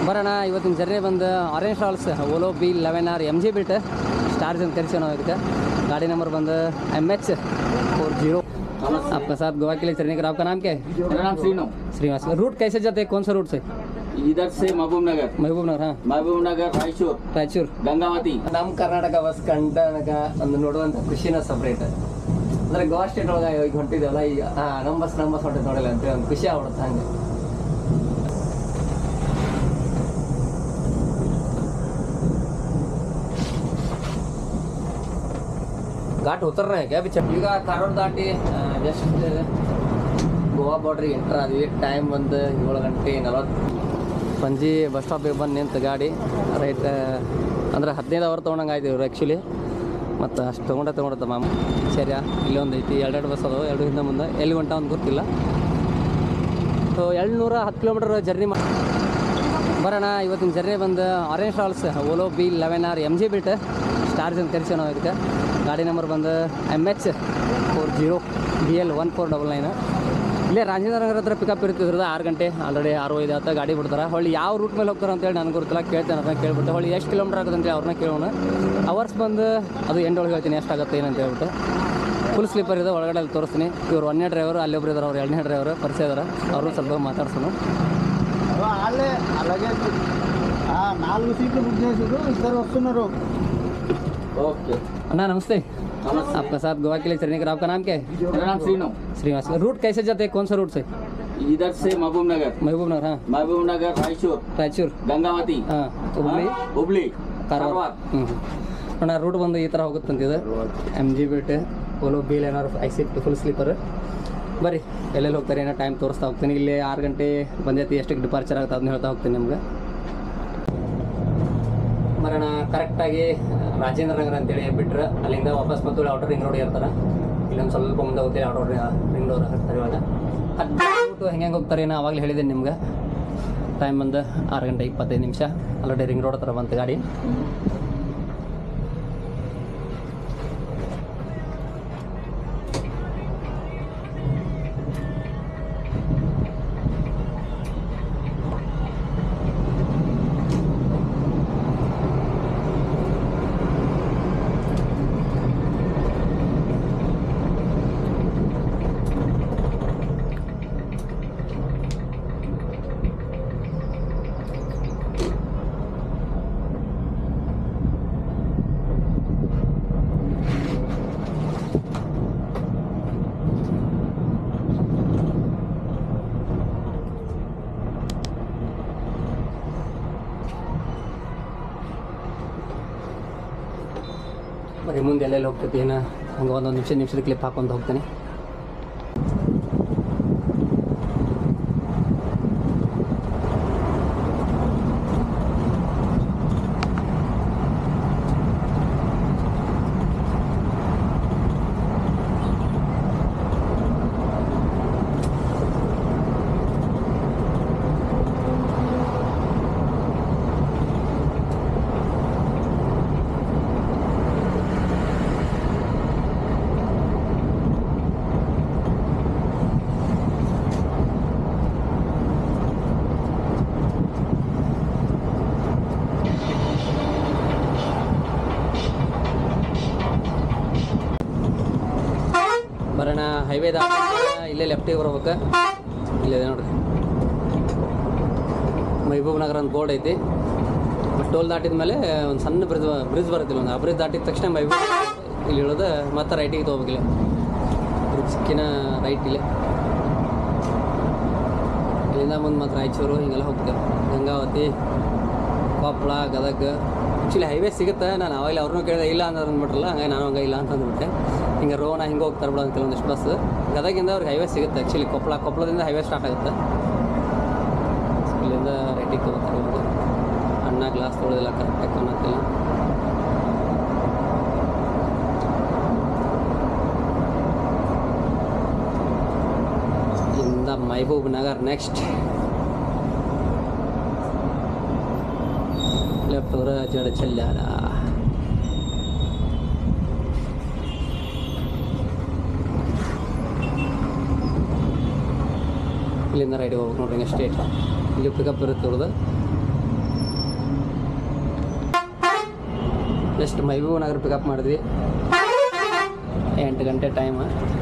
ಬರೋಣ ಇವತ್ತಿನ ಜರ್ನಿ ಬಂದು orange stalls Volvo B eleven R M G built stars ಅಂತ ಕರಿಸಿ ನಾವು ಇದಕ್ಕೆ गाड़ी नंबर बंद एम एच फोर जीरो आपका साथ गोवा के लिए चलने का आपका नाम क्या है मेरा नाम श्रीनव श्रीनिवास रूट कैसे जाते हैं कौन सा रूट से इधर से महबूब नगर महबूब नगर हाँ महबूब नगर रायचूर ರಾಯಚೂರು गंगावती ನಮ್ಮ ಕರ್ನಾಟಕ ಬಸ್ ಕಂಡಾಗ ಒಂದು ನೋಡುವಂಥ ಖುಷಿನ ಸಪ್ರೇಟ್ ಅಂದ್ರೆ ಗೋವಾ ಸ್ಟೇಟ್ ಒಳಗೆ ಈಗ ಹೊಂಟಿದ್ದೇವಲ್ಲ ಈಗ ಹಾಂ ನಮ್ಮ ಬಸ್ ನಮ್ಮ ಬಸ್ ಹೊಂಟಿದ್ದು ನೋಡಿಲ್ಲ ಅಂತೇಳಿ ಒಂದು ಖುಷಿ ಆಗ್ಬಿಡುತ್ತೆ ಹಂಗೆ ಘಾಟ್ ಉತ್ತರ क्या बीच ಈಗ ಕಾರೋಡ್ ದಾಟಿ ಜಸ್ಟ್ ಗೋವಾ ಬಾರ್ಡ್ರಿಗೆ ಎಂಟರ್ ಆದ್ವಿ ಟೈಮ್ ಬಂದು ಏಳು ಗಂಟೆ ನಲವತ್ತು ಪಂಜಿ ಬಸ್ ಸ್ಟಾಪಿಗೆ ಬಂದು ನಿಂತು ಗಾಡಿ ರೈಟ್ ಅಂದ್ರೆ ಹದಿನೈದು ಅವರ್ ತೊಗೊಂಡಂಗೆ ಆಯ್ತು ಇವ್ರು ಆ್ಯಕ್ಚುಲಿ ಮತ್ತು ಅಷ್ಟು ತೊಗೊಂಡೆ ತೊಗೊಂಡತ್ತ ಮಾಮ ಸರಿ ಇಲ್ಲಿ ಒಂದು ಐತಿ ಎರಡೆರಡು ಬಸ್ ಅದಾವೆ ಎರಡು ಹಿಂದೆ ಮುಂದೆ ಎಲ್ಲಿ ಹೊಂಟ ಒಂದು ಗೊತ್ತಿಲ್ಲ ಸೊ ಏಳ್ನೂರ ಹತ್ತು ಕಿಲೋಮೀಟರ್ ಜರ್ನಿ ಮಾ ಬರೋಣ ಇವತ್ತಿನ ಜರ್ನಿ ಬಂದು orange stalls Volvo B eleven R M G built stars ಅಂತ ಕರಿಸಿ ನಾವು ಇದಕ್ಕೆ ಗಾಡಿ ನಂಬರ್ ಬಂದು M H four zero B L one four double nine ಇಲ್ಲೇ ರಾಜೇಂದ್ರನಗರ ಹತ್ರ ಪಿಕಪ್ ಇರ್ತಿದ್ರದ ಆರು ಗಂಟೆ ಆಲ್ರೆಡಿ ಆರು ಐದು ಆತ ಗಾಡಿ ಬಿಡ್ತಾರೆ ಹೊಳ್ಳಿ ಯಾವ ರೂಟ್ ಮೇಲೆ ಹೋಗ್ತಾರೆ ಅಂತೇಳಿ ನನಗೆ ಗೊತ್ತಿಲ್ಲ ಕೇಳ್ತೇನೆ ಅದನ್ನ ಕೇಳ್ಬಿಟ್ಟು ಹೊಳ್ಳಿ ಎಷ್ಟು ಕಿಲೋಮೀಟರ್ ಆಗುತ್ತೆ ಅಂತೇಳಿ ಅವ್ರನ್ನ ಕೇಳೋಣ ಅವರ್ಸ್ ಬಂದು ಅದು ಎಂಡೊಳಗೆ ಹೇಳ್ತೀನಿ ಎಷ್ಟಾಗುತ್ತೆ ಏನಂತ ಹೇಳ್ಬಿಟ್ಟು ಫುಲ್ ಸ್ಲೀಪರ್ ಇದೆ ಒಳಗಡೆ ಅಲ್ಲಿ ತೋರಿಸ್ತೀನಿ ಇವ್ರು ಒಂದನೇ ಡ್ರೈವರ್ ಅಲ್ಲಿ ಒಬ್ರು ಇದ್ದಾರೆ ಅವ್ರು ಎರಡನೇ ಡ್ರೈವರ್ ಪರಿಚಯ ಇದ್ದಾರೆ ಅವರು ಸ್ವಲ್ಪ ಮಾತಾಡ್ಸೋಣ వాళ్ళే అలాగే ఆ, నాలుగు సీట్లు బుక్ చేసారు ఇద్దరు వస్తున్నారు ओके अन्ना नमस्ते नमस्ते आपका साथ गोवा के लिए चलने का आपका नाम क्या है मेरा नाम श्रीनव श्रीनिवास रूट कैसे जाते हैं कौन सा रूट से इधर से महबूब नगर महबूब नगर हाँ महबूब नगर रायचूर ರಾಯಚೂರು गंगावती ಹಾಂ ಹುಬ್ಳಿ हाँ, हुबली ಕಾರವಾರ कारवार ಹ್ಞೂ ಅಣ್ಣ ರೂಟ್ ಬಂದು ಈ ಥರ ಹೋಗುತ್ತಂತಿದೆ ಎಮ್ ಜಿ ಬಿಟ್ಟು ಓಲೋ ಬೀಲ್ ಏನಾರು ಐ ಸಿಟ್ ಫುಲ್ ಸ್ಲೀಪರ್ ಬರ್ರಿ ಎಲ್ಲೆಲ್ಲಿ ಹೋಗ್ತಾರೆ ಏನೋ ಟೈಮ್ ತೋರಿಸ್ತಾ ಹೋಗ್ತೀನಿ ಇಲ್ಲಿ ಆರು ಗಂಟೆ ಬಂದೈತಿ ಎಷ್ಟಕ್ಕೆ ಡಿಪಾರ್ಚರ್ ಆಗುತ್ತೆ ಅದನ್ನ ಹೇಳ್ತಾ ಹೋಗ್ತೀನಿ ನಿಮ್ಗೆ ಮರಣ ಕರೆಕ್ಟಾಗಿ ರಾಜೇಂದ್ರ ನಗರ ಅಂತೇಳಿ ಬಿಟ್ರೆ ಅಲ್ಲಿಂದ ವಾಪಸ್ ಮತ್ತು ಔಟರ್ ರಿಂಗ್ ರೋಡ್ ಇರ್ತಾರೆ ಇಲ್ಲೊಂದು ಸ್ವಲ್ಪ ಮುಂದೆ ಹೋಗ್ತೀವಿ ಔಟರ್ ರಿಂಗ್ ರೋಡ್ ಹಾಕ್ತಾರೆ ಇವಾಗ ಹತ್ತು ಹೆಂಗೆ ಹೆಂಗೆ ಹೋಗ್ತಾರೆ ಏನೋ ಅವಾಗಲೇ ಹೇಳಿದ್ದೀನಿ ನಿಮ್ಗೆ ಟೈಮ್ ಬಂದು ಆರು ಗಂಟೆ ಇಪ್ಪತ್ತೈದು ನಿಮಿಷ ಆಲ್ರೆಡಿ ರಿಂಗ್ ರೋಡ್ ಹತ್ರ ಬಂತು ಗಾಡಿ ಬರೀ ಮುಂದೆ ಎಲ್ಲೆಲ್ಲಿ ಹೋಗ್ತೈತಿ ಏನೋ ಹಂಗೆ ಒಂದೊಂದು ನಿಮಿಷ ನಿಮಿಷದ ಕ್ಲಿಪ್ ಹಾಕೊಂತ ಹೋಗ್ತೀನಿ ಬರೋಣ ಹೈವೇ ದಾಟ ಇಲ್ಲೇ ಲೆಫ್ಟಿಗೆ ಬರ್ಬೇಕು ಇಲ್ಲಿದೆ ನೋಡ್ರಿ ಮೈಬೂಬ್ ನಗರ ಅಂತ ಬೋರ್ಡ್ ಐತಿ ಟೋಲ್ ದಾಟಿದ ಮೇಲೆ ಒಂದು ಸಣ್ಣ ಬ್ರಿಡ್ಜ್ ಬ್ರಿಡ್ಜ್ ಬರುತ್ತಿಲ್ಲ ಒಂದು ಆ ಬ್ರಿಡ್ಜ್ ದಾಟಿದ ತಕ್ಷಣ ಮೈಬೂಬ್ ಇಲ್ಲಿ ಇಳಿದು ಮತ್ತೆ ರೈಟಿಗೆ ತೊಗೋಬೇಕಿಲ್ಲ ಬ್ರಿಡ್ಜ್ ಸಿಕ್ಕಿನ ರೈಟ್ ಇಲ್ಲೇ ಇಲ್ಲಿಂದ ಮುಂದೆ ಮತ್ತೆ ರಾಯಚೂರು ಹಿಂಗೆಲ್ಲ ಹೋಗ್ತೇವೆ ಗಂಗಾವತಿ ಕೊಪ್ಪಳ ಗದಗ ಆ್ಯಕ್ಚುಲಿ ಹೈವೇ ಸಿಗುತ್ತೆ ನಾನು ಅವಾಗಲೇ ಅವ್ರನ್ನೂ ಕೇಳಿದೆ ಇಲ್ಲ ಅಂತ ಅಂದ್ಬಿಟ್ರಲ್ಲ ಹಂಗಾಗಿ ನಾನು ಹಂಗೆ ಇಲ್ಲ ಅಂತ ಅಂದ್ಬಿಟ್ಟೆ ಹಿಂಗೆ ರೋಣ ಹಿಂಗೆ ಹೋಗ್ತಾರೆ ಬಿಡೋ ಅಂತ ಕೆಲವೊಂದಿಷ್ಟು ಬಸ್ ಗದಗಿಂದ ಅವ್ರಿಗೆ ಹೈವೇ ಸಿಗುತ್ತೆ ಆ್ಯಕ್ಚುಲಿ ಕೊಪ್ಪಳ ಕೊಪ್ಪಳದಿಂದ ಹೈವೇ ಸ್ಟಾರ್ಟ್ ಆಗುತ್ತೆ ಇಲ್ಲಿಂದ ರೈಟಿಗೆ ತೊಗೋತಾರೆ ಇವಾಗ ಅನ್ನ ಗ್ಲಾಸ್ ತೊಗೊಳೋದಿಲ್ಲ ಕರೆಕ್ಟಾಗಿ ಕಾಣತ್ತಿಲ್ಲ ಇಂದ ಮೈಬೂಬ್ ನಗರ್ ನೆಕ್ಸ್ಟ್ ಲೆಫ್ಟ್ ಹೊರ ಜಡ ಚೆಲ್ಲಾರ ಇಲ್ಲಿಂದ ರೈಡಿಗೆ ಹೋಗ್ಬೇಕು ನೋಡ್ರಿ ಹಿಂಗೆ ಸ್ಟೇಟ್ ಇಲ್ಲಿ ಪಿಕಪ್ ಇರುತ್ತೆ ಇವ್ರದ್ದು ಜಸ್ಟ್ ಮೈಬೂಬ್ ನಗರ ಪಿಕಪ್ ಮಾಡಿದ್ವಿ ಎಂಟು ಗಂಟೆ ಟೈಮ್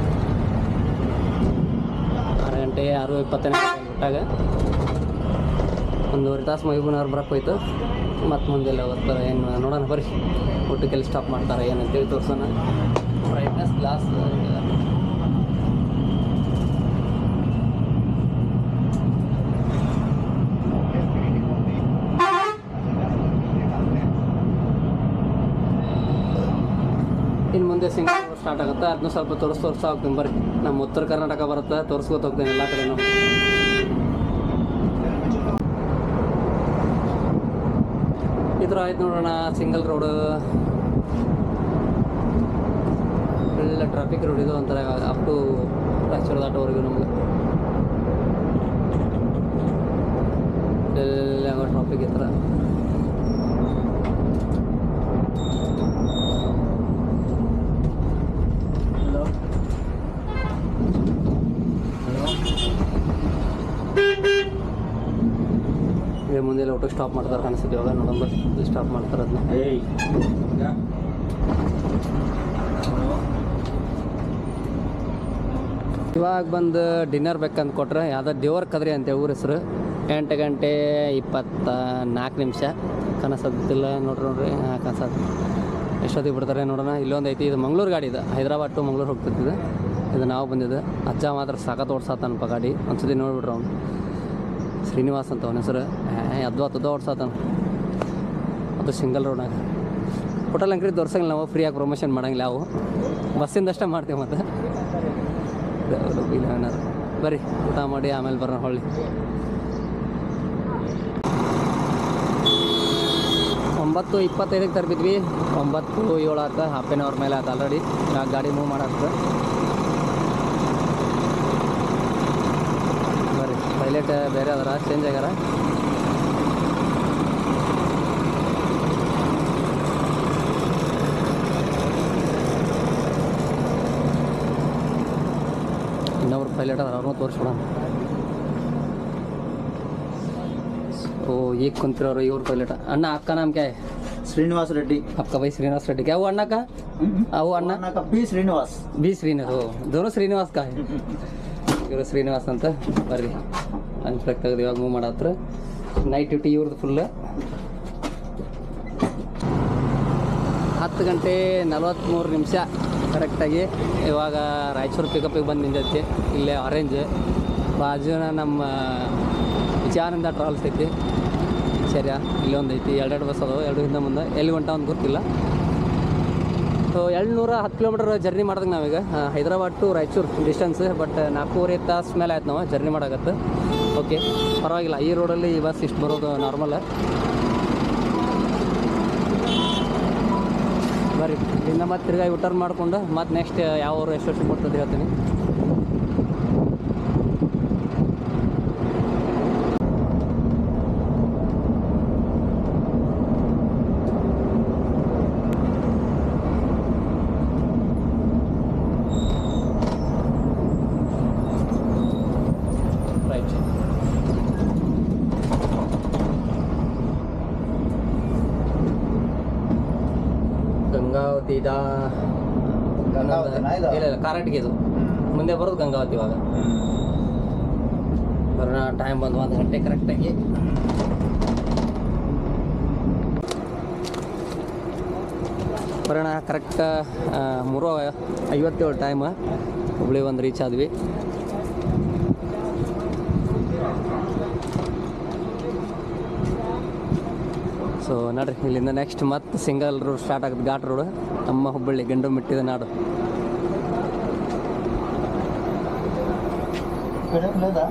ಆರು ಗಂಟೆ ಆರು ಇಪ್ಪತ್ತನೇ ಬಿಟ್ಟಾಗ ಒಂದೂವರೆ ತಾಸು ಮೈಬೂಬ್ ನಗರ ಬರಕ್ಕೆ ಹೋಯ್ತು ಮತ್ತು ಮುಂದೆಲ್ಲ ಹೋಗ್ತಾರೆ ಏನು ನೋಡೋಣ ಬರ್ರಿ ಊಟಕ್ಕೆಲ್ಲಿ ಸ್ಟಾಪ್ ಮಾಡ್ತಾರೆ ಏನಂತೇಳಿ ತೋರ್ಸೋಣ ಬ್ರೈಟ್ನೆಸ್ ಗ್ಲಾಸ್ ಇನ್ನು ಮುಂದೆ ಸಿಂಗಲ್ ಸ್ಟಾರ್ಟ್ ಆಗುತ್ತೆ ಅದನ್ನ ಸ್ವಲ್ಪ ತೋರಿಸ್ ತೋರಿಸ್ತಾ ಹೋಗ್ತೀನಿ ಬರ್ರಿ ನಮ್ಮ ಉತ್ತರ ಕರ್ನಾಟಕ ಬರುತ್ತೆ ತೋರಿಸ್ಕೊತ ಹೋಗ್ತೀನಿ ಎಲ್ಲ ಕಡೆನೂ ಈ ಥರ ಆಯ್ತು ನೋಡೋಣ ಸಿಂಗಲ್ ರೋಡ್ ಒಳ್ಳೆ ಟ್ರಾಫಿಕ್ ರೋಡ್ ಇದು ಒಂಥರ ಅಪ್ ಟು ರಾಯಚೂರು ದಾಟೋವರೆಗೂ ನಮ್ಗೆ ಎಲ್ಲ ಟ್ರಾಫಿಕ್ ಈ ಥರ ಹಲೋ ಹಲೋ ಇದೇ ಮುಂದೆ ಊಟ ಸ್ಟಾಪ್ ಮಾಡ್ತಾರೆ ಅನಿಸುತ್ತೆ ಇವಾಗ ನೋಡೋಣ ಬರ್ರಿ ಸ್ಟಾಪ್ ಮಾಡ್ತಾರೆ ಅದನ್ನ ಏಯ್ ಇವಾಗ ಬಂದು ಡಿನ್ನರ್ ಬೇಕಂತ ಕೊಟ್ರೆ ಯಾವುದೋ ದೇವರ ಕದ್ರಿ ಅಂತ ಊರ ಹೆಸರು ಎಂಟು ಗಂಟೆ ಇಪ್ಪತ್ತ ನಾಲ್ಕು ನಿಮಿಷ ಕನಸತ್ತಿಲ್ಲ ನೋಡ್ರಿ ನೋಡ್ರಿ ಹಾಂ ಕನಸತ್ ಎಷ್ಟೊತ್ತಿಗೆ ಬಿಡ್ತಾರೆ ನೋಡೋಣ ಇಲ್ಲೊಂದು ಐತಿ ಇದು ಮಂಗ್ಳೂರು ಗಾಡಿ ಇದು ಹೈದ್ರಾಬಾದ್ ಟು ಮಂಗ್ಳೂರು ಹೋಗ್ತಿದ್ದು ಇದು ನಾವು ಬಂದಿದ್ದು ಅಜ್ಜ ಮಾತ್ರ ಸಖತ್ ಓಡ್ಸಾತನಪ್ಪ ಗಾಡಿ ಒಂದ್ಸತಿ ನೋಡ್ಬಿಟ್ರು ಅವ್ನು ಶ್ರೀನಿವಾಸ್ ಅಂತ ಅವನ ಹೆಸರು ಅದ್ವಾ ತುದ ಓಡ್ಸಾತನ ಅದು ಸಿಂಗಲ್ ರೋಡಾಗ ಹೋಟೆಲ್ ಅಂಗಡಿ ತೋರ್ಸಂಗಿಲ್ಲ ನಾವು ಫ್ರೀಯಾಗಿ ಪ್ರಮೋಷನ್ ಮಾಡಂಗಿಲ್ಲ ನಾವು ಬಸ್ಸಿಂದಷ್ಟೇ ಮಾಡ್ತೀವಿ ಮತ್ತು ಇಲ್ಲ ಏನಾರು ಬರ್ರಿ ಊಟ ಮಾಡಿ ಆಮೇಲೆ ಬರೋಣ ಹೊಳ್ಳಿ ಒಂಬತ್ತು ಇಪ್ಪತ್ತೈದಕ್ಕೆ ತರ್ಬಿದ್ವಿ ಒಂಬತ್ತು ಏಳು ಆತ ಹಾಫ್ ಆನ್ ಅವರ್ ಮೇಲೆ ಆಯ್ತು ಆಲ್ರೆಡಿ ಇವಾಗ ಗಾಡಿ ಮೂವ್ ಮಾಡಾಕ್ತ ಬರ್ರಿ ಪೈಲಟ್ ಬೇರೆ ಅದಾರ ಚೇಂಜ್ ಆಗ್ಯಾರ ಇನ್ನೊಬ್ರು ಪೈಲಟ್ ಅದಾರ ಅವ್ರನ್ನೂ ತೋರಿಸ್ಬಿಡೋಣ ಓ ಈಗ ಕುಂತಿರೋರು ಇವ್ರು ಪೈಲಟ್ ಅಣ್ಣ ಅಕ್ಕ ನಾಮ್ ಕ್ಯಾ है ಶ್ರೀನಿವಾಸ್ ರೆಡ್ಡಿ आपका भाई श्रीनिवास रेड्डी क्या वो अन्ना का आ, वो अन्ना ನನ್ನ ಪಿ ಶ್ರೀನಿವಾಸ್ ಬಿ ಶ್ರೀನಿವಾಸ್ ಓ ದೋನೋ ಶ್ರೀನಿವಾಸ್ ಕಾ है ಇವರು ಶ್ರೀನಿವಾಸ್ ಅಂತ ಬರ್ರಿ ಅನ್ಸ್ಪೆಕ್ಟ್ ತೆಗೆದು ಇವಾಗ ಮೂವ್ ಮಾಡತ್ರ ನೈಟ್ ಡ್ಯೂಟಿ ಇವ್ರದ್ದು ಫುಲ್ ಹತ್ತು ಗಂಟೆ ನಲವತ್ತ್ಮೂರು ನಿಮಿಷ ಕರೆಕ್ಟಾಗಿ ಇವಾಗ ರಾಯಚೂರು ಪಿಕಪ್ಪಿಗೆ ಬಂದು ನಿಂತೈತಿ ಇಲ್ಲೇ ಆರೆಂಜ್ ಬಾಜುನ ನಮ್ಮ ವಿಚಾರದಿಂದ ಟ್ರಾವೆಲ್ಸ್ ಐತಿ ಸರಿ ಇಲ್ಲೊಂದು ಐತಿ ಎರಡೆರಡು ಬಸ್ ಅದಾವೆ ಎರಡು ಹಿಂದೆ ಮುಂದೆ ಎಲ್ಲಿ ಹೊಂಟ ಒಂದು ಗೊತ್ತಿಲ್ಲ ಸೊ ಏಳ್ನೂರ ಹತ್ತು ಕಿಲೋಮೀಟರ್ ಜರ್ನಿ ಮಾಡ್ದಾಗ ನಾವೀಗ ಆ, Hyderabad to Raichur distance but ನಾಲ್ಕೂವರೆ ತಾಸು ಮೇಲೆ ಆಯ್ತು ನಾವು ಜರ್ನಿ ಮಾಡಾಕತ್ತೆ ಓಕೆ ಪರವಾಗಿಲ್ಲ ಈ ರೋಡಲ್ಲಿ ಈ ಬಸ್ ಇಷ್ಟು ಬರೋದು ನಾರ್ಮಲ್ ಬರ್ರಿ ಇಲ್ಲಿಂದ ಮತ್ತೆ ತಿರ್ಗಾ ಯೂಟರ್ನ್ ಮಾಡ್ಕೊಂಡು ಮತ್ತೆ ನೆಕ್ಸ್ಟ್ ಯಾವ ಊರು ಎಷ್ಟು ವರ್ಷ ಬರ್ತದೆ ಹೇಳ್ತೀನಿ ರೈಟ್ ಗಂಗಾವತಿ ಇದಾ ಗಂಗಾವತಿನಾ ಇದು? ಇಲ್ಲ ಇಲ್ಲ ಕಾರಟ್ಗೆ ಇದು ಮುಂದೆ ಬರೋದು ಗಂಗಾವತಿ ಇವಾಗ ಬರೋಣ ಟೈಮ್ ಬಂದು ಒಂದು ಗಂಟೆ ಕರೆಕ್ಟಾಗಿ ಬರೋಣ ಕರೆಕ್ಟ್ ಮೂರು ಐವತ್ತೇಳು ಟೈಮ್ ಹುಬ್ಳಿ ಒಂದು ರೀಚ್ ಆದ್ವಿ ಸೊ ನೋಡ್ರಿ ಇಲ್ಲಿಂದ ನೆಕ್ಸ್ಟ್ ಮತ್ತೆ ಸಿಂಗಲ್ ರೋಡ್ ಸ್ಟಾರ್ಟ್ ಆಗುತ್ತೆ ಘಾಟ್ ರೋಡ್ ನಮ್ಮ ಹುಬ್ಬಳ್ಳಿ ಗಂಡು ಮಿಟ್ಟಿದ ನಾಡು ಕಡೆ లేదా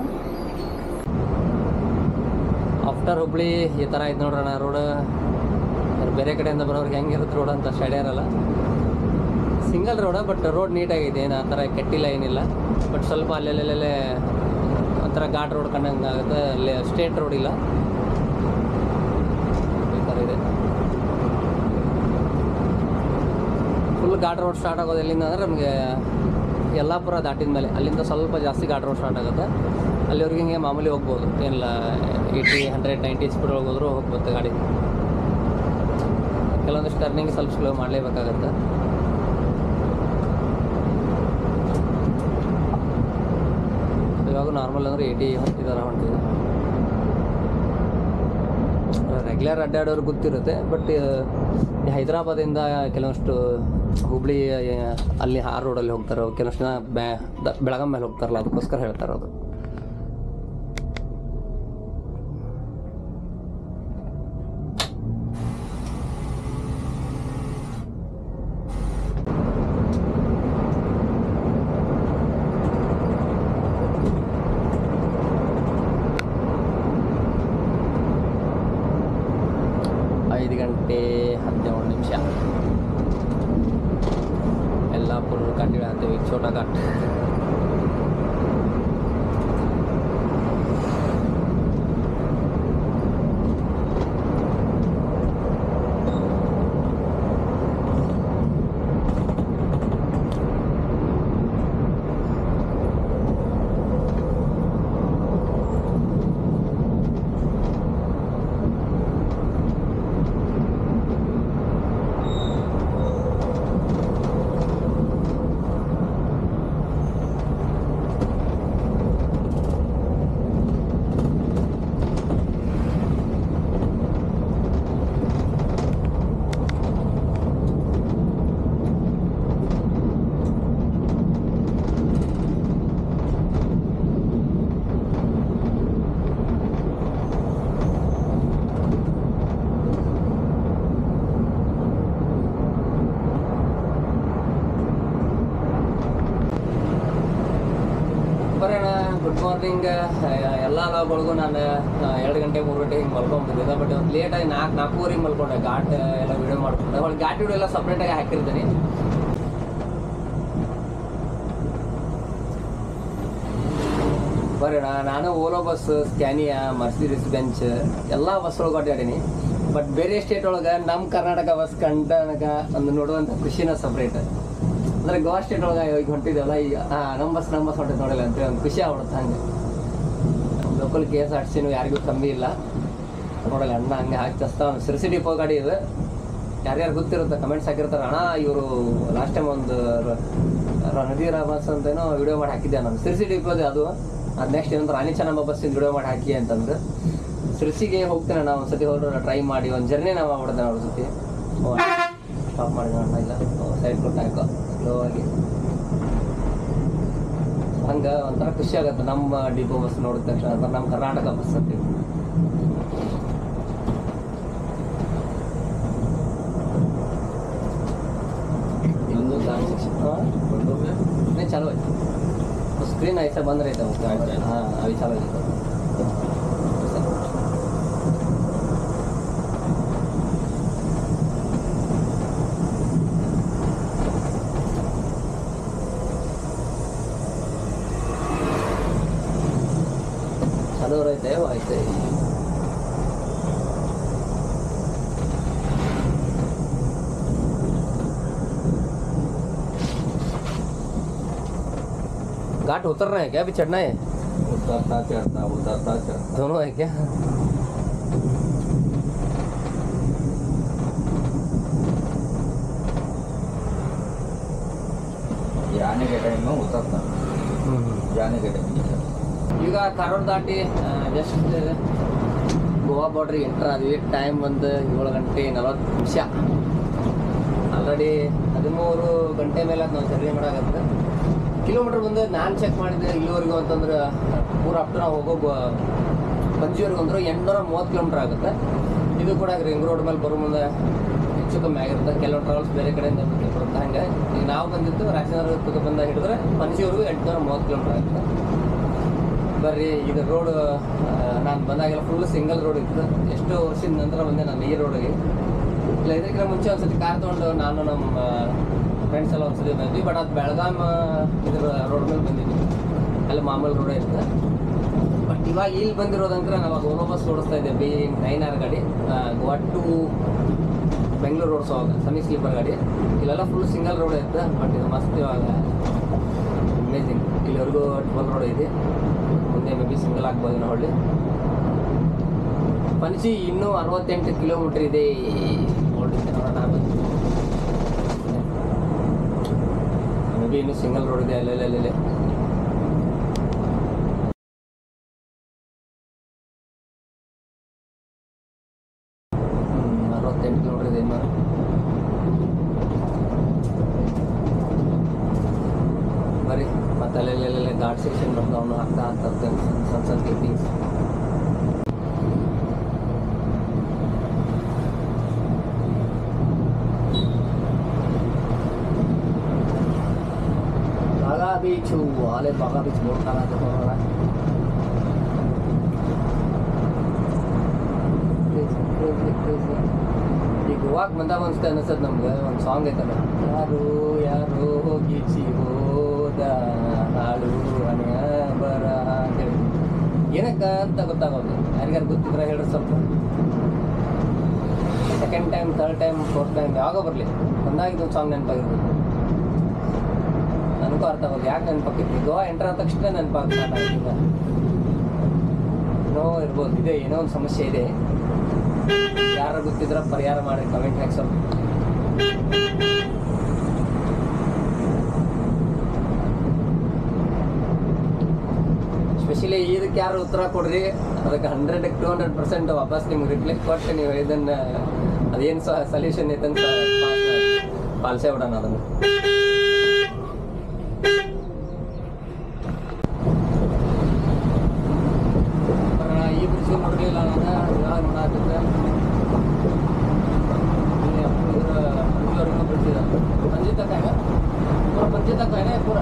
ಆಫ್ಟರ್ ಹುಬ್ಳಿ ಈ ಥರ ಆಯ್ತು ನೋಡ್ರಣ ರೋಡ್ ಬೇರೆ ಕಡೆಯಿಂದ ಬರೋರಿಗೆ ಹೆಂಗಿರುತ್ತೆ ರೋಡ್ ಅಂತ ಅಷ್ಟು ಐಡಿಯಾ ಇರಲ್ಲ ಸಿಂಗಲ್ ರೋಡ ಬಟ್ ರೋಡ್ ನೀಟಾಗಿದೆ ಏನು ಆ ಥರ ಕೆಟ್ಟಿಲ್ಲ ಏನಿಲ್ಲ ಬಟ್ ಸ್ವಲ್ಪ ಅಲ್ಲೆಲ್ಲೆಲ್ಲೇ ಒಂಥರ ಘಾಟ್ ರೋಡ್ ಕಂಡಂಗೆ ಆಗುತ್ತೆ ಅಲ್ಲಿ ಸ್ಟೇಟ್ ರೋಡ್ ಇಲ್ಲ ಈ ಥರ ಇದೆ ಫುಲ್ ಘಾಟ್ ರೋಡ್ ಸ್ಟಾರ್ಟ್ ಆಗೋದು ಎಲ್ಲಿಂದ ಅಂದರೆ ನಮಗೆ ಯಲ್ಲಾಪುರ ದಾಟಿದ ಮೇಲೆ ಅಲ್ಲಿಂದ ಸ್ವಲ್ಪ ಜಾಸ್ತಿ ಘಾಟ್ ರೋಡ್ ಸ್ಟಾರ್ಟ್ ಆಗುತ್ತೆ ಅಲ್ಲಿವರೆಗೆ ಹಿಂಗೆ ಮಾಮೂಲಿ ಹೋಗ್ಬೋದು ಏನಿಲ್ಲ ಏಯ್ಟಿ ಹಂಡ್ರೆಡ್ ನೈಂಟಿ ಸ್ಪೀಡ್ ಒಳಗೆ ಹೋದ್ರೂ ಹೋಗ್ಬೋದು ಗಾಡಿ ಕೆಲವೊಂದಿಷ್ಟು ಟರ್ನಿಂಗ್ ಸ್ವಲ್ಪ ಸ್ಲೋ ಮಾಡಲೇಬೇಕಾಗತ್ತೆ ಇವಾಗ ನಾರ್ಮಲ್ ಅಂದ್ರೆ ಏಯ್ಟಿ ಈ ಥರ ಹೊಂಟಿದೆ ರೆಗ್ಯುಲರ್ ಅಡ್ಡಾಡೋರು ಗೊತ್ತಿರುತ್ತೆ ಬಟ್ ಹೈದರಾಬಾದಿಂದ ಕೆಲವಷ್ಟು ಹುಬ್ಳಿ ಆ, ಅಲ್ಲಿ ಆ ರೋಡಲ್ಲಿ ಹೋಗ್ತಾರೆ ಕೆಲವಷ್ಟು ಜನ ಬ್ಯಾ ದ- ಬೆಳಗಾಂ ಮೇಲೆ ಹೋಗ್ತಾರಲ್ಲ ಅದಕ್ಕೋಸ್ಕರ ಹೇಳ್ತಾರೆ ಅದು ಐದು ಗಂಟೆ ಹದಿನೇಳು ನಿಮಿಷ ಯಲ್ಲಾಪುರ ಕಂಟಿನ್ಯೂ ಆಗ್ತೀವಿ ಛೋಟಾ ಘಾಟ್ ಬರೋಣ ಗುಡ್ ಮಾರ್ನಿಂಗ್ ಎಲ್ಲ ಲಾಗ್ಗಳಿಗೂ ನಾನು ಆ, ಎರಡು ಗಂಟೆ ಮೂರು ಗಂಟೆ ಹಿಂಗೆ ಮಲ್ಕೊಂಡ್ಬಿಟ್ಟಿದ್ದೆ ಬಟ್ ಒಂದು ಲೇಟಾಗಿ ನಾಲ್ಕು ನಾಲ್ಕೂವರೆಗೆ ಮಲ್ಕೊಂಡೆ ಘಾಟ್ ಎಲ್ಲ ವಿಡಿಯೋ ಮಾಡ್ಕೊಂಡೆ ಅವಳು ಘಾಟ್ ವಿಡಿಯೋ ಎಲ್ಲ ಸಪ್ರೇಟಾಗಿ ಹಾಕಿರ್ತೀನಿ ಬರೋಣ ನಾನು Volvo bus Scania Mercedes Benz ಎಲ್ಲ ಬಸ್ ಒಳಗೆ ಅಡ್ಡಾಡೀನಿ ಬಟ್ ಬೇರೆ ಸ್ಟೇಟ್ ಒಳಗೆ ನಮ್ಮ ಕರ್ನಾಟಕ ಬಸ್ ಕಂಡನಕ ಒಂದು ನೋಡುವಂಥ ಖುಷಿನ ಸಪ್ರೇಟ್ ಅಂದ್ರೆ ಗೋವಾ ಸ್ಟೇಟ್ ಒಳಗೆ ಈಗ ಹೊಂಟಿದ್ದೇವಲ್ಲ ಈಗ ಆ, ನಮ್ಮ ಬಸ್ ನಮ್ಮ ಬಸ್ ಹೊಂಟಿದ್ ನೋಡಿಲ್ಲ ಅಂತೇಳಿ ಒಂದು ಖುಷಿ ಆಗ್ಬಿಡುತ್ತೆ ಹಂಗೆ local K S R T ಸಿನೂ ಯಾರಿಗೂ ಕಮ್ಮಿ ಇಲ್ಲ ನೋಡಲ್ಲ ಅಣ್ಣ ಹಂಗೆ ಹಾಕಿ ತಸ್ತಾ ಒಂದು ಸಿರ್ಸಿ ಡಿಪೋ ಗಾಡಿ ಇದು ಯಾರ್ಯಾರು ಗೊತ್ತಿರುತ್ತೆ ಕಮೆಂಟ್ಸ್ ಹಾಕಿರ್ತಾರೆ ಅಣ್ಣ ಇವರು ಲಾಸ್ಟ್ ಟೈಮ್ ಒಂದು ರ- ರ- ನದೀರ ಬಸ್ ಅಂತೇನೋ ವಿಡಿಯೋ ಮಾಡಿ ಹಾಕಿದ್ದೆ ನಾನು ಸಿರ್ಸಿ ಡಿಪೋದೆ ಅದು ಅದು ನೆಕ್ಸ್ಟ್ ಏನಂದ್ರೆ ರಾಣಿ ಚೆನ್ನಮ್ಮ ಬಸ್ಸಿಂದ ವಿಡಿಯೋ ಮಾಡಿ ಹಾಕಿ ಅಂತಂದ್ರೆ ಸಿರ್ಸಿಗೆ ಹೋಗ್ತೇನೆ ನಾವು ಒಂದ್ಸತಿ ಹೋದ್ರೆ ಟ್ರೈ ಮಾಡಿ ಒಂದು ಜರ್ನಿ ನಾವು ಮಾಡ್ದೆ ಅವ್ರ ಜೊತೆ ಸ್ಟಾಪ್ ಮಾಡಿದ ಅಣ್ಣ ಇಲ್ಲ ಸೈಡ್ ಕೊಟ್ಟು ಹಾಕೋ ಸ್ಲೋ ಆಗಿ ಹಂಗ ಒಂಥರ ಖುಷಿ ಆಗತ್ತೆ ನಮ್ಮ ಡಿಪೋ ಬಸ್ ನೋಡಿದ ತಕ್ಷಣ ಅಂದ್ರೆ ನಮ್ಮ ಕರ್ನಾಟಕ ಬಸ್ ಅಂತ ಇನ್ನೊಂದು ಗಾಡಿ section. हा? नाही चालू आहे स्क्रीन ऐसा बंद रहता है हाँ अभी चालू है चालू रहते है वो ऐसे ही घाट उतरना है क्या अभी चढ़ना है उतरता चढ़ता उतरता चढ़ता दोनों है क्या ये आने के टाइम में उतरता जाने के टाइम में चढ़ता ಈಗ ಕಾರವಾರ ದಾಟಿ ಜಸ್ಟ್ ಗೋವಾ ಬಾರ್ಡ್ರಿಗೆ ಎಂಟರ್ ಆದ್ವಿ ಟೈಮ್ ಒಂದು ಏಳು ಗಂಟೆ ನಲವತ್ತು ನಿಮಿಷ ಆಲ್ರೆಡಿ ಹದಿಮೂರು ಗಂಟೆ ಮೇಲೆ ನಾವು ಜರ್ನಿ ಮಾಡಾಕತ್ತೆ ಕಿಲೋಮೀಟರ್ ಬಂದು ನಾನು ಚೆಕ್ ಮಾಡಿದ್ದೆ ಇಲ್ಲಿವರೆಗೂ ಅಂತಂದ್ರೆ ಪೂರ ಅಪ್ ನಾವು ಹೋಗೋ ಗೋ- ಪಂಜಿವರೆಗೂ ಅಂದ್ರೆ ಎಂಟುನೂರ ಮೂವತ್ತು ಕಿಲೋಮೀಟರ್ ಆಗುತ್ತೆ ಇದು ಕೂಡ ರಿಂಗ್ ರೋಡ್ ಮೇಲೆ ಬರೋ ಮುಂದೆ ಹೆಚ್ಚು ಕಮ್ಮಿ ಆಗಿರುತ್ತೆ ಕೆಲವು ಟ್ರಾವೆಲ್ಸ್ ಬೇರೆ ಕಡೆಯಿಂದ ಬರುತ್ತೆ ಹಂಗೆ ಈಗ ನಾವು ಬಂದಿದ್ದು ರಾಜನಗರ ಬಂದ ಹಿಡಿದ್ರೆ ಪಂಜಿವರೆಗೂ ಎಂಟುನೂರ ಮೂವತ್ತು ಕಿಲೋಮೀಟರ್ ಆಗುತ್ತೆ ಬರ್ರಿ ಇದು ರೋಡ್ ನಾನು ಬಂದಾಗೆಲ್ಲ ಫುಲ್ ಸಿಂಗಲ್ ರೋಡ್ ಇತ್ತು ಎಷ್ಟೋ ವರ್ಷದ ನಂತರ ಬಂದೆ ನಾನು ಈ ರೋಡಿಗೆ ಇಲ್ಲ ಇದಕ್ಕಿಂತ ಮುಂಚೆ ಒಂದ್ಸತಿ ಕಾರ್ ತೊಗೊಂಡು ನಾನು ನಮ್ಮ ಫ್ರೆಂಡ್ಸ್ ಎಲ್ಲ ಒಂದ್ಸತಿ ಬಂದ್ವಿ ಬಟ್ ಅದು ಬೆಳಗಾಂ ಇದ್ರ ರೋಡ್ ಮೇಲೆ ಬಂದಿದ್ವಿ ಅಲ್ಲಿ ಮಾಮೂಲಿ ರೋಡೇ ಇರುತ್ತೆ ಬಟ್ ಇವಾಗ ಇಲ್ಲಿ ಬಂದಿರೋದಂದ್ರೆ ನಾವು ಓಲೋ ಬಸ್ ಓಡಿಸ್ತಾ ಇದ್ದೆ ಬಿ ನೈನ್ ಆರ್ ಗಾಡಿ ಗೋವಾ ಟು ಬೆಂಗಳೂರು ರೋಡ್ಸ್ ಅವಾಗ ಸೆಮಿ ಸ್ಲೀಪರ್ ಗಾಡಿ ಇಲ್ಲೆಲ್ಲ ಫುಲ್ ಸಿಂಗಲ್ ರೋಡ್ ಇತ್ತು ಬಟ್ ಇದು ಮಸ್ತ್ ಇವಾಗ ಅಮೇಝಿಂಗ್ ಇಲ್ಲಿವರೆಗೂ ಡಬಲ್ ರೋಡ್ ಇದೆ ಮುಂದೆ ಮೇ ಬಿ ಸಿಂಗಲ್ ಆಗ್ಬೋದು ನಾವು ಹಳ್ಳಿ ಪಣಜಿ ಇನ್ನೂ ಅರವತ್ತೆಂಟು ಕಿಲೋಮೀಟರ್ ಇದೆ ಓಲ್ಡ್ ಮೇ ಬಿ ಇನ್ನು ಸಿಂಗಲ್ ರೋಡ್ ಇದೆ ಅಲ್ಲೇ ಅಲ್ಲೇ ಅರವತ್ತೆಂಟು ಕಿಲೋಮೀಟರ್ ಇದೆ ಇನ್ನು ಬರೀ ಮತ್ತೆ ಅಲ್ಲೆಲ್ಲೆಲ್ಲೆಲ್ಲ ಘಾಟ್ ಸೆಕ್ಷನ್ ಬಂದು ಅವನು ಹಾಕ್ತಾ ಅಂತ ಸಣ್ಣ ಸಣ್ಣ ಕ್ಲಿಪ್ಪಿಂಗ್ಸ್ ಬಾಗಾ ಬೀಚು ಅಲ್ಲೇ ಬಾಗಾ ಬೀಚ್ ಬೋಟ್ ಕಾಣತ್ತೆ ನೋಡೋಣ ಈ ಗೋವಾಕ್ ಬಂದಾಗ ಅನ್ಸುತ್ತೆ ಅನಿಸ್ತದೆ ನಮ್ಗೆ ಒಂದು ಸಾಂಗ್ ಐತಲ್ಲ ಯಾರು ಯಾರು ಗೀಚಿ ಹೋದ ಹಾಳು ಹಣೆಯ ಬರ ಅಂತೇಳಿ ಏನಕ್ಕ ಅಂತ ಗೊತ್ತಾಗೋದು ಯಾರಿಗಾರು ಗೊತ್ತಿದ್ರೆ ಹೇಳ್ರಿ ಸ್ವಲ್ಪ second time third time fourth time ಯಾವಾಗ ಬರಲಿ ಬಂದಾಗ ಇದೊಂದು ಸಾಂಗ್ ನೆನಪಾಗಿರ್ಬೇಕು ನನಗೂ ಅರ್ಥ ಆಗೋದು ಯಾಕೆ ನೆನಪಾಕೈತಿ ಗೋವಾ ಎಂಟರ್ ಆದ ತಕ್ಷಣ ನೆನಪಾಗ ಸ್ಟಾರ್ಟ್ ಆಗಿಲ್ಲ ಏನೋ ಇರ್ಬೋದು ಇದೆ ಏನೋ ಒಂದು ಸಮಸ್ಯೆ ಇದೆ ಯಾರು ಗೊತ್ತಿದ್ರ ಪರಿಹಾರ ಮಾಡಿ ಕಮೆಂಟ್ ಹಾಕಿ ಸ್ವಲ್ಪ ಸ್ಪೆಷಲಿ ಇದಕ್ಕೆ ಯಾರು ಉತ್ತರ ಕೊಡ್ರಿ ಅದಕ್ಕೆ ಹಂಡ್ರೆಡ್ ಟು ಹಂಡ್ರೆಡ್ ಪರ್ಸೆಂಟ್ ವಾಪಸ್ ನಿಮ್ಗೆ ರಿಪ್ಲೈ ಕೊಟ್ಟು ನೀವು ಇದನ್ನ ಅದೇನು ಸೊಲ್ಯೂಷನ್ ಐತೆ ಅಂತ ಪಾಲಿಸೇ ಬಿಡೋಣ ಅದನ್ನು ಬರೋಣ ಈ ಬ್ರಿಡ್ಜ್ ನೋಡಲಿಲ್ಲ ನಾನು ಇವಾಗ ನೋಡಾಕತ್ತೆ ಇಲ್ಲಿ ಇದ್ರ ಮಂಗಳೂರಿನ ಬ್ರಿಡ್ಜ್ ಇದೆ ಪಂಜಿ ತಕ್ಕ ಹೆಂಗ ಪೂರ ಪಂಜಿ ತಕ್ಕ ಏನೇ ಪೂರ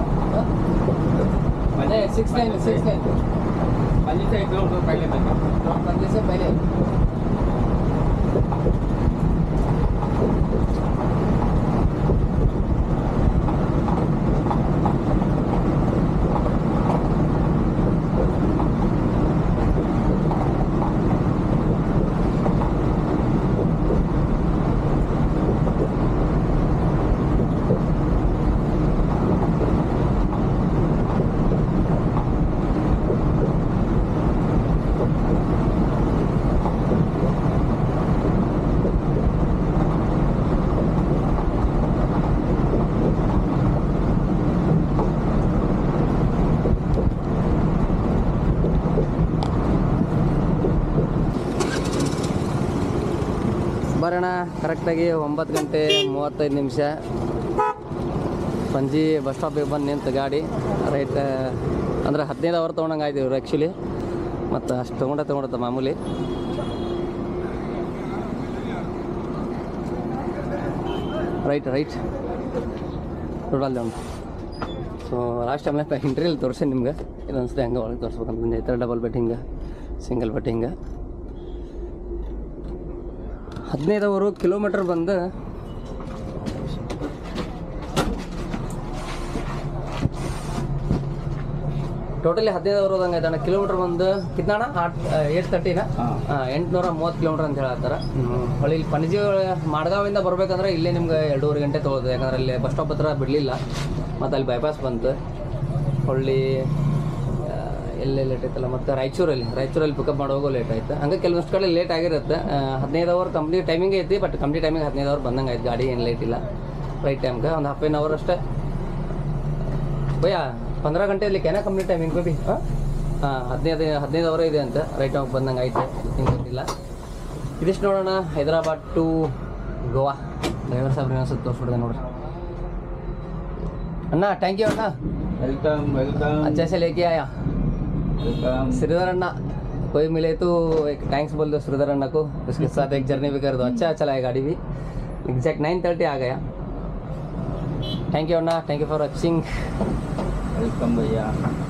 ಮನೆ ಸಿಕ್ಸ್ ನೈನ್ ಸಿಕ್ಸ್ ನೈನ್ पंजी से एक किलोमीटर पहले तक पंजे से पहले ಬರೋಣ ಕರೆಕ್ಟಾಗಿ ಒಂಬತ್ತು ಗಂಟೆ ಮೂವತ್ತೈದು ನಿಮಿಷ ಪಂಜಿ ಬಸ್ ಸ್ಟಾಪಿಗೆ ಬಂದು ನಿಂತು ಗಾಡಿ ರೈಟ್ ಅಂದ್ರೆ ಹದಿನೈದು ಅವರ್ ತೊಗೊಂಡಂಗೆ ಆಯ್ತು ಇವ್ರು ಆ್ಯಕ್ಚುಲಿ ಮತ್ತು ಅಷ್ಟು ತೊಗೊಂಡೆ ತೊಗೊಂಡತ್ತ ಮಾಮೂಲಿ ರೈಟ್ ರೈಟ್ ಟೋಟಲ್ ಉಂಟು ಸೊ ಲಾಸ್ಟ್ ಟೈಮ್ ಇಂಟ್ರಿಯಲ್ಲಿ ತೋರಿಸಿ ನಿಮ್ಗೆ ಇದು ಅನಿಸುತ್ತೆ ಹಂಗೆ ಒಳಗೆ ತೋರಿಸ್ಬೇಕಂತ ಈ ಥರ ಡಬಲ್ ಬೆಡ್ ಹಿಂಗೆ ಸಿಂಗಲ್ ಬೆಡ್ ಹಿಂಗೆ ಹದಿನೈದು ಅವರು ಕಿಲೋಮೀಟ್ರ್ ಬಂದು ಟೋಟಲಿ ಹದಿನೈದು ಅವರು ಹೋದಂಗೆ ಆಯ್ತಣ್ಣ ಕಿಲೋಮೀಟ್ರ್ ಬಂದು ಕಿತ್ನಾಣ ಆಟ್ ಏಟ್ ತರ್ಟಿನ ಹಾಂ ಎಂಟುನೂರ ಮೂವತ್ತು ಕಿಲೋಮೀಟ್ರ್ ಅಂತ ಹೇಳತ್ತಾರ ಹೊಳ್ಳಿ ಇಲ್ಲಿ ಪಣಜಿ ಮಾಡ್ಗಾವಿಂದ ಬರ್ಬೇಕಂದ್ರೆ ಇಲ್ಲೇ ನಿಮ್ಗೆ ಎರಡೂವರೆ ಗಂಟೆ ತೊಗೊಳ್ತದೆ ಯಾಕಂದ್ರೆ ಅಲ್ಲಿ ಬಸ್ ಸ್ಟಾಪ್ ಹತ್ರ ಬಿಡಲಿಲ್ಲ ಮತ್ತು ಅಲ್ಲಿ ಬೈಪಾಸ್ ಬಂತು ಹೊಳ್ಳಿ ಆ, ಎಲ್ಲೇ ಲೇಟ್ ಆಯ್ತಲ್ಲ ಮತ್ತು ರಾಯಚೂರಲ್ಲಿ ರಾಯಚೂರಲ್ಲಿ ಪಿಕಪ್ ಮಾಡೋಗೋ ಲೇಟ್ ಆಯ್ತು ಹಂಗೆ ಕೆಲವೊಂದು ಕಡೆ ಲೇಟ್ ಆಗಿರುತ್ತೆ ಆ, ಹದಿನೈದು ಅವರ್ ಕಂಪ್ನಿ ಟೈಮಿಂಗ್ ಐತಿ ಬಟ್ ಕಂಪ್ನಿ ಟೈಮಿಂಗ್ ಹದಿನೈದು ಅವರ್ ಬಂದಂಗೆ ಆಯ್ತು ಗಾಡಿ ಏನು ಲೇಟ್ ಇಲ್ಲ ರೈಟ್ ಟೈಮ್ಗೆ ಒಂದು ಹಾಫ್ ಆನ್ ಅವರ್ ಅಷ್ಟೇ ಭಯ್ಯ ಪಂದ್ರ ಗಂಟೆ ಇರ್ಲಿಕ್ಕೆ ಏನ ಕಂಪ್ನಿ ಟೈಮಿಂಗ್ ಬೇಬಿ ಹಾಂ ಹಾಂ ಹದಿನೈದು ಹದಿನೈದು ಅವರೇ ಇದೆ ಅಂತ ರೈಟ್ ಟೈಮ್ ಬಂದಂಗೆ ಆಯ್ತು ನಿಂಗೆ ಗೊತ್ತಿಲ್ಲ ಇದಿಷ್ಟು ನೋಡೋಣ ಹೈದರಾಬಾದ್ ಟು ಗೋವಾ ಡ್ರೈವರ್ ಸಾಹೇಬ್ರ ಅನ್ಸುತ್ತೆ ತೋರಿಸ್ಬಿಡ್ದೆ ನೋಡ್ರಿ ಅಣ್ಣ ಥ್ಯಾಂಕ್ ಯು ಅಣ್ಣ वेलकम वेलकम अच्छा से लेके आया वेलकम श्रीधर अन्ना कोई मिले तो एक थैंक्स बोल दो श्रीधर अन्ना को उसके साथ एक जर्नी भी कर दो अच्छा चला है गाड़ी भी एग्जैक्ट नाइन थर्टी आ गया थैंक यू अन्ना thank you for watching welcome भैया